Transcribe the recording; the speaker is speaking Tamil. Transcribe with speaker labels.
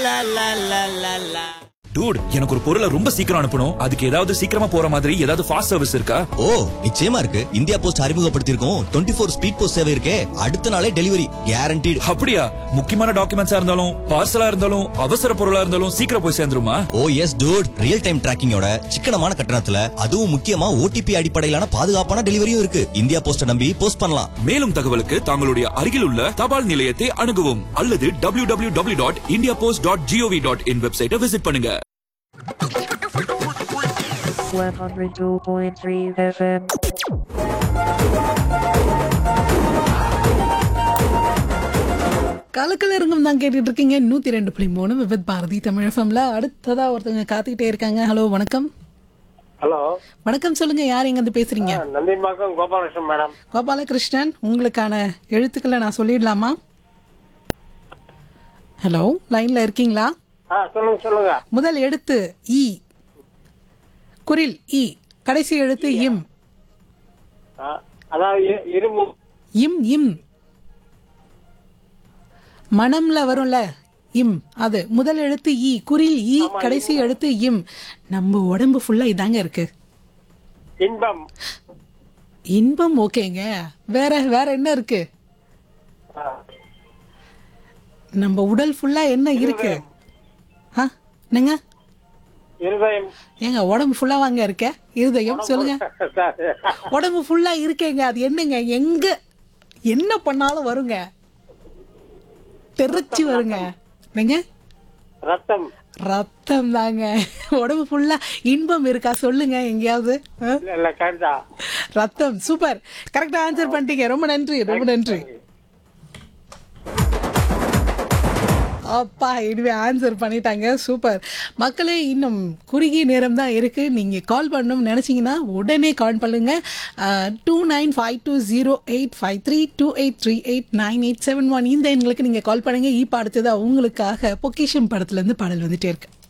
Speaker 1: டூட் எனக்கு ஒரு பொருளை ரொம்ப சீக்கிரம் அனுப்பணும் அதுக்கு ஏதாவது சீக்கிரமா போற மாதிரி ஏதாவது ஃபாஸ்ட் சர்வீஸ் இருக்கா
Speaker 2: ஓ நிச்சயமா இருக்கு இந்தியா போஸ்ட் அறிமுகப்படுத்தியிருக்கோம் டுவெண்ட்டி ஃபோர் ஸ்பீட் போஸ்ட் சேவை இருக்கே அடுத்த நாளே டெலிவரி கேரண்டீடு
Speaker 1: அப்படியா முக்கியமான டாக்குமெண்ட்ஸா இருந்தாலும் பார்சலா இருந்தாலும் அவசர பொருளா இருந்தாலும் சீக்கிரம் போய் சேர்ந்துருமா
Speaker 2: oh yes dude real time டிராக்கிங்கோட சிக்கனமான கட்டணத்துல அதுவும் முக்கியமா ஓடிபி அடிப்படையிலான பாதுகாப்பான டெலிவரியும் இருக்கு இந்தியா போஸ்ட நம்பி போஸ்ட் பண்ணலாம்
Speaker 1: மேலும் தகவலுக்கு தங்களுடைய அருகில் உள்ள தபால் நிலையத்தை அணுகவும் அல்லது W W W dot India post dot G O V dot in வெப்சைட்டை விசிட் பண்ணுங்க
Speaker 3: 102.3 FM.
Speaker 4: கலக்கல இருங்கும் தான் கேட்டுட்டு இருக்கீங்க நூத்தி ரெண்டு புள்ளி மூணு விபத் பாரதி தமிழ் எஃப்எம்ல அடுத்ததா ஒருத்தவங்க காத்துக்கிட்டே இருக்காங்க ஹலோ வணக்கம்
Speaker 5: ஹலோ
Speaker 4: வணக்கம் சொல்லுங்க யார் எங்க இருந்து பேசுறீங்க
Speaker 5: நந்தின்பாக்கம் கோபாலகிருஷ்ணன் மேடம்
Speaker 4: கோபாலகிருஷ்ணன் உங்களுக்கான எழுத்துக்களை நான் சொல்லிடலாமா ஹலோ லைன்ல இருக்கீங்களா
Speaker 5: ஆ சொல்லுங்க சொல்லுங்க
Speaker 4: முதல் எழுத்து இ குரில் இ கடைசி எழுத்து இம்
Speaker 5: ஆ, அதாவது இ- இரும்பு
Speaker 4: இம் இம் மனம்ல வரும்ல இம் அது முதல் எழுத்து இ குரில் இ கடைசி எழுத்து இம் நம்ம உடம்பு ஃபுல்லா இதாங்க இருக்கு
Speaker 5: இன்பம்
Speaker 4: இன்பம் ஓகேங்க வேற வேற என்ன இருக்கு
Speaker 5: ஆ,
Speaker 4: நம்ம உடல் ஃபுல்லா என்ன இருக்கு ஆ என்னங்க
Speaker 5: இருதயம்
Speaker 4: ஏங்க உடம்பு ஃபுல்லா வாங்க இருக்க இருதயம் சொல்லுங்க உடம்பு ஃபுல்லா இருக்கேங்க அது என்னங்க எங்க என்ன பண்ணாலும் வருங்க தெரிச்சு வருங்க என்னங்க
Speaker 5: ரத்தம்
Speaker 4: ரத்தம் தாங்க உடம்பு ஃபுல்லா இன்பம் இருக்கா சொல்லுங்க எங்கேயாவது ஆ?
Speaker 5: இல்ல இல்ல கரெக்டா
Speaker 4: ரத்தம் சூப்பர் கரெக்டா ஆன்சர் பண்ணிட்டீங்க ரொம்ப நன்றி ரொம்ப நன்றி அப்பா இனிமே ஆன்சர் பண்ணிட்டாங்க சூப்பர் மக்களே இன்னும் குறுகிய நேரம் தான் இருக்கு நீங்க கால் பண்ணணும்னு நினைச்சீங்கன்னா உடனே கால் பண்ணுங்க two nine five two zero eight five three two eight three eight nine eight seven one இந்த எண்களுக்கு நீங்க கால் பண்ணுங்க இப்போ அடுத்ததா உங்களுக்காக பொக்கிஷம் படத்துல இருந்து பாடல் வந்துட்டே இருக்கு